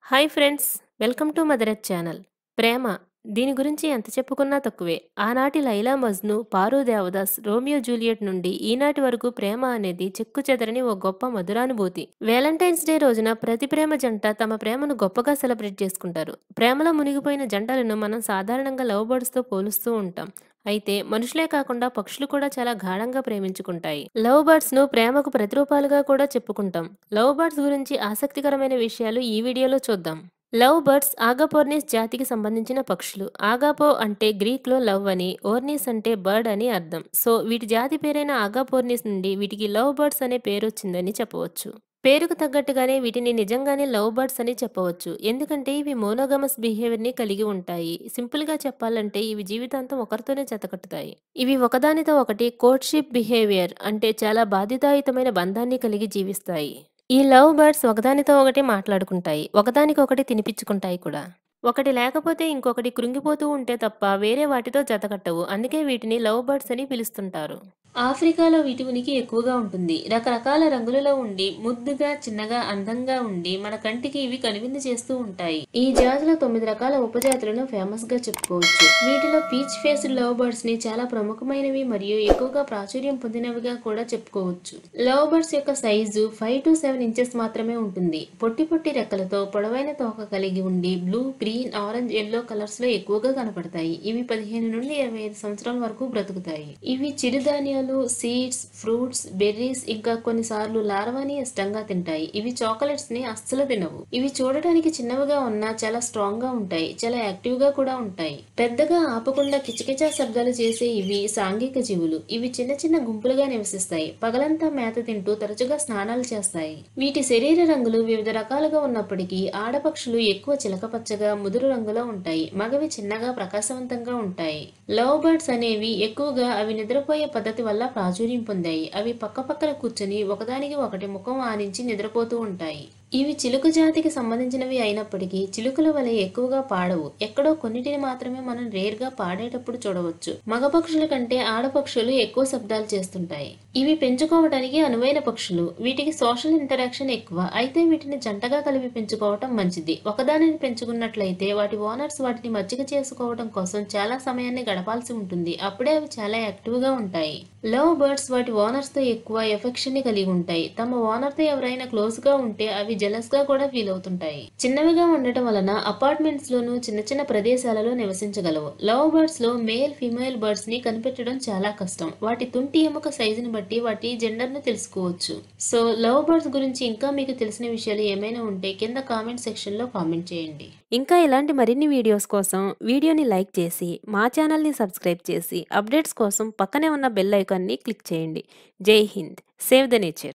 hi friends welcome to మదరత్ channel ప్రేమ దీని గురించి ఎంత చెప్పుకున్నా తక్కువే ఆనాటి లైలా మజ్ను పారు దేవదాస్ రోమియో జూలియట్ నుండి ఈనాటి వరకు ప్రేమ అనేది చెక్కు చెదరని ఓ గొప్ప మధురానుభూతి వ్యాలంటైన్స్ డే రోజున ప్రతి ప్రేమ జంట తమ ప్రేమను గొప్పగా సెలబ్రేట్ చేసుకుంటారు ప్రేమలో మునిగిపోయిన జంటలను మనం సాధారణంగా లవ్ బర్డ్స్తో పోలుస్తూ ఉంటాం అయితే మనుషులే కాకుండా పక్షులు కూడా చాలా గాఢంగా ప్రేమించుకుంటాయి లవ్ బర్డ్స్ ను ప్రేమకు ప్రతిరూపాలుగా కూడా చెప్పుకుంటాం లవ్ బర్డ్స్ గురించి ఆసక్తికరమైన విషయాలు ఈ వీడియోలో చూద్దాం లవ్ బర్డ్స్ ఆగాపోర్నిస్ జాతికి సంబంధించిన పక్షులు ఆగాపో అంటే గ్రీక్ లో లవ్ అని ఓర్నిస్ అంటే బర్డ్ అని అర్థం సో వీటి జాతి పేరైన ఆగాపోర్నిస్ నుండి వీటికి లవ్ బర్డ్స్ అనే పేరు వచ్చిందని చెప్పవచ్చు పేరుకు తగ్గట్టుగానే వీటిని నిజంగానే లవ్ బర్డ్స్ అని చెప్పవచ్చు ఎందుకంటే ఇవి మోనోగమస్ బిహేవియర్ ని కలిగి ఉంటాయి సింపుల్ గా చెప్పాలంటే ఇవి జీవితాంతం ఒకరితోనే జతకట్టుతాయి ఇవి ఒకదానితో ఒకటి కోర్ట్షిప్ బిహేవియర్ అంటే చాలా బాధ్యతాయుతమైన బంధాన్ని కలిగి జీవిస్తాయి ఈ లవ్ బర్డ్స్ ఒకదానితో ఒకటి మాట్లాడుకుంటాయి ఒకదానికొకటి తినిపించుకుంటాయి కూడా ఒకటి లేకపోతే ఇంకొకటి కృంగిపోతూ ఉంటే తప్ప వేరే వాటితో జతకట్టవు అందుకే వీటిని లవ్ బర్డ్స్ అని పిలుస్తుంటారు ఆఫ్రికాలో వీటి ఉనికి ఎక్కువగా ఉంటుంది రకరకాల రంగులలో ఉండి ముద్దుగా చిన్నగా అందంగా ఉండి మన కంటికి ఇవి కనువిందు చేస్తూ ఉంటాయి ఈ జాతిలో తొమ్మిది రకాల ఉపజాతులను ఫేమస్ గా చెప్పుకోవచ్చు వీటిలో పీచ్ ఫేస్డ్ లవ్ బర్డ్స్ ని చాలా ప్రముఖమైనవి మరియు ఎక్కువగా ప్రాచుర్యం పొందినవిగా కూడా చెప్పుకోవచ్చు లవ్ బర్డ్స్ యొక్క size five to seven inches మాత్రమే ఉంటుంది పొట్టి పొట్టి రెక్కలతో పొడవైన తోక కలిగి ఉండి blue green orange yellow colours లో ఎక్కువగా కనపడతాయి ఇవి పదిహేను నుండి ఇరవై ఐదు సంవత్సరాల వరకు బ్రతుకుతాయి ఇవి చిరుధాన్యాలు సీడ్స్ ఫ్రూట్స్ బెర్రీస్ ఇంకా కొన్నిసార్లు లార్వాని ఇష్టంగా తింటాయి ఇవి చాక్లెట్స్ ని అస్సలు తినవు ఇవి చూడటానికి చిన్నవిగా ఉన్నా చాలా స్ట్రాంగ్ గా ఉంటాయి చాలా యాక్టివ్ గా కూడా ఉంటాయి పెద్దగా ఆపకుండా కిచకిచా శబ్దాలు చేసే ఇవి సాంఘిక జీవులు ఇవి చిన్న చిన్న గుంపులుగా నివసిస్తాయి పగలంతా మేత తింటూ తరచుగా స్నానాలు చేస్తాయి వీటి శరీర రంగులు వివిధ రకాలుగా ఉన్నప్పటికీ ఆడపక్షులు ఎక్కువ చిలకపచ్చగా ముదురు రంగులో ఉంటాయి మగవి చిన్నగా ప్రకాశవంతంగా ఉంటాయి లవ్ బర్డ్స్ అనేవి ఎక్కువగా అవి నిద్రపోయే పద్ధతి వల్ల ప్రాచుర్యం పొందాయి అవి పక్కపక్కన కూర్చొని ఒకదానికి ఒకటి ముఖం ఆనించి నిద్రపోతూ ఉంటాయి ఇవి చిలుక జాతికి సంబంధించినవి అయినప్పటికీ చిలుకల వలె ఎక్కువగా పాడవు ఎక్కడో కొన్నిటిని మాత్రమే మనం రేర్ గా పాడేటప్పుడు చూడవచ్చు మగ పక్షుల కంటే ఆడపక్షులు ఎక్కువ శబ్దాలు చేస్తుంటాయి ఇవి పెంచుకోవడానికి అనువైన పక్షులు వీటికి సోషల్ ఇంటరాక్షన్ ఎక్కువ అయితే వీటిని జంటగా కలిపి పెంచుకోవటం మంచిది ఒకదానిని పెంచుకున్నట్లయితే వాటి ఓనర్స్ వాటిని మజ్జిగ చేసుకోవడం కోసం చాలా సమయాన్ని గడపాల్సి ఉంటుంది అప్పుడే అవి చాలా యాక్టివ్ గా ఉంటాయి లవ్ బర్డ్స్ వాటి ఓనర్స్ తో ఎక్కువ ఎఫెక్షన్ ని కలిగి ఉంటాయి తమ ఓనర్ తో ఎవరైనా క్లోజ్ గా ఉంటే అవి జెలస్ గా కూడా ఫీల్ అవుతుంటాయి చిన్నవిగా ఉండటం వలన అపార్ట్మెంట్స్ లోను చిన్న చిన్న ప్రదేశాలలో నివసించగలవు లవ్ బర్డ్స్ లో మేల్ ఫిమేల్ బర్డ్స్ ని కనిపెట్టడం చాలా కష్టం వాటి తుంటి ఎముక సైజుని బట్టి వాటి జెండర్ ను తెలుసుకోవచ్చు సో లవ్ బర్డ్స్ గురించి ఇంకా మీకు తెలిసిన విషయాలు ఏమైనా ఉంటే కింద కామెంట్ సెక్షన్ లో కామెంట్ చేయండి ఇంకా ఇలాంటి మరిన్ని వీడియోస్ కోసం వీడియోని లైక్ చేసి మా ఛానల్ని సబ్స్క్రైబ్ చేసి అప్డేట్స్ కోసం పక్కనే ఉన్న బెల్ ఐకాన్ని క్లిక్ చేయండి జై హింద్ సేవ్ ద నేచర్